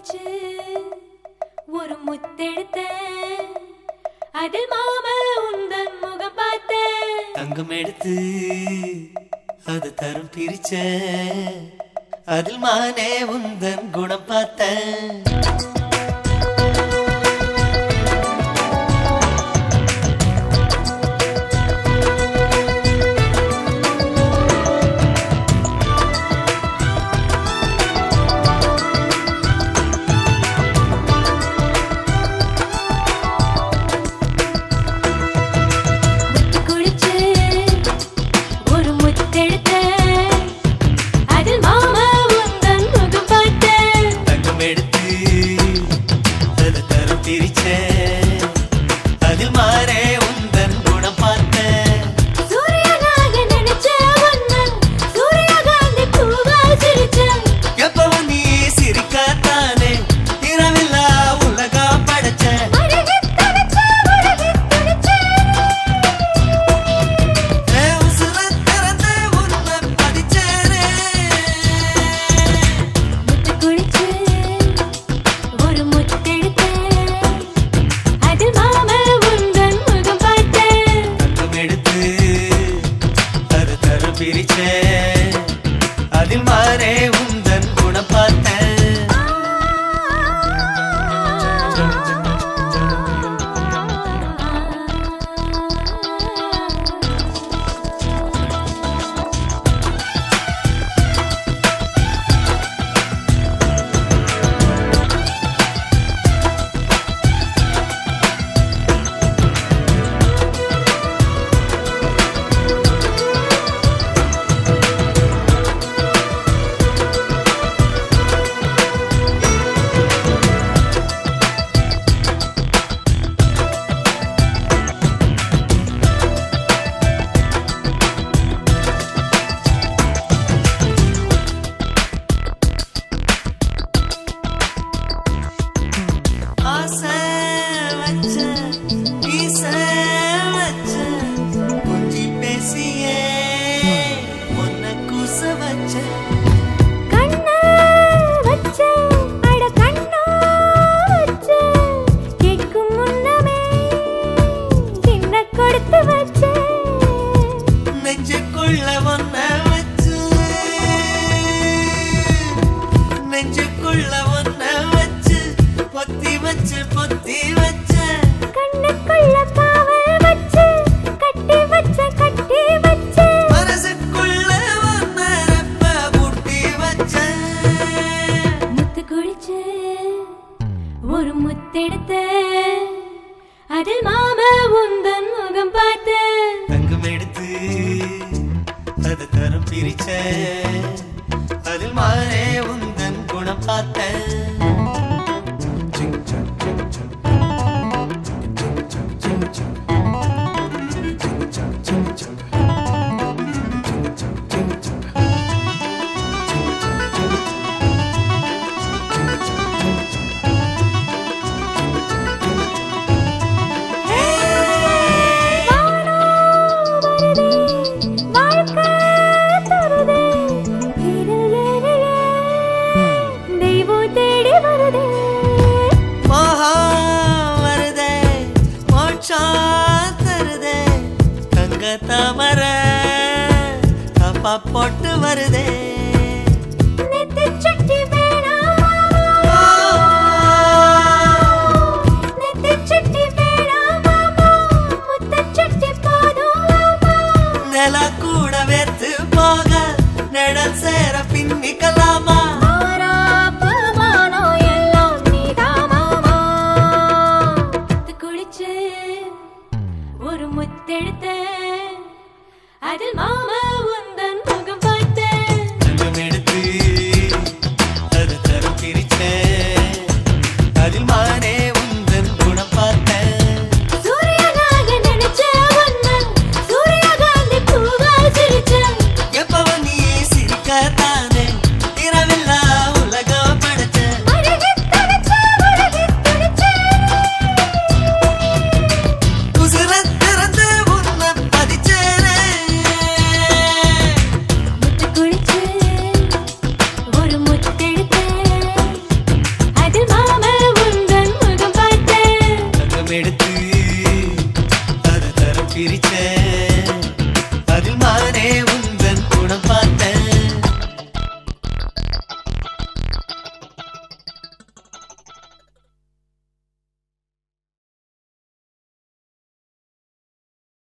குடிச்சு ஒரு முத்தெடுத்த அதில் மாம உந்தன் முகம் பார்த்தேன் தங்கம் எடுத்து அது தரும் பிரிச்ச அதில் மானே உந்தன் குணம் பார்த்தேன் முத்து குடிச்சு ஒரு முத்தெடுத்த அதில் மாம உந்தன் முகம் பார்த்தேன் தங்கம் எடுத்து அது தரும் பிரிச்ச அதில் மானே உந்தன் குணம் பார்த்தேன் சூரியனாக நினைச்ச உன்னை சூரியகாந்தி பூவா சிரிச்சேன் எப்பவும் நீ சிரிக்கத்தானே இரவில்லா உலகா படைச்ச அழகு தனிச்ச உலகு துடிச்சேன் ஏ உசுர திறந்து உன்னை பதிச்சேனே முத்து குடிச்சு ஒரு முத்தெடுத்தேன் அதில் மாம உந்தன் முகம் பார்த்தேன் தங்கம் எடுத்து அது தர பிரிச்ச அதில் மாறே உந்தன் குணம் பார்த்தேன் ஆசை வச்ச வீச வச்ச கொஞ்சி பேசியே உன்னை கூச வச்ச கண்ணா வச்ச அட கண்ணா வச்ச கேட்கும் முன்னமே என்ன கொடுத்து வச்ச நெஞ்சுக்குள்ள ஒன்ன வச்சு நெஞ்சுக்குள்ள ஒன்ன வச்சு பொத்தி வச்சு பொத்தி வச்ச கண்ணுக்குள்ள காவல் வச்ச கட்டி வச்ச கட்டி வச்ச மனசுக்குள்ள ஒன்ன ரெப்ப புட்டி வச்ச முத்து குடிச்சு ஒரு முத்தெடுத்த அதில் மாம உந்தன் முகம் பார்த்த தங்கம் எடுத்து அது தரம் பிரிச்ச அதில் மாறே உந்தன் குணம் பார்த்தேன் வானோ வருதே வாழ்க்கை தருதே இருள் ஏறியே தெய்வம் தேடி வருதே மோகா வருதே மோட்சம் தருதே தங்க தாமர தப்பா போட்டு வருதே நெத்திச் சட்டி வேணாமா நெத்திச் சட்டி வேணாமா முத்தச் சட்டி போதுமாமா நில கூட வேத்து போக நிழல் சேர பின்னிக்கலாமா ஆராப்பு மானோ எல்லாம் நீதாமாமா முத்து குடிச்சு ஒரு முத்தெடுத்த அதில் மாமா உந்தன் முகம் பார்த்தேன் தங்கம் எடுத்து அது தரம் பிரிச்ச அதில் மானே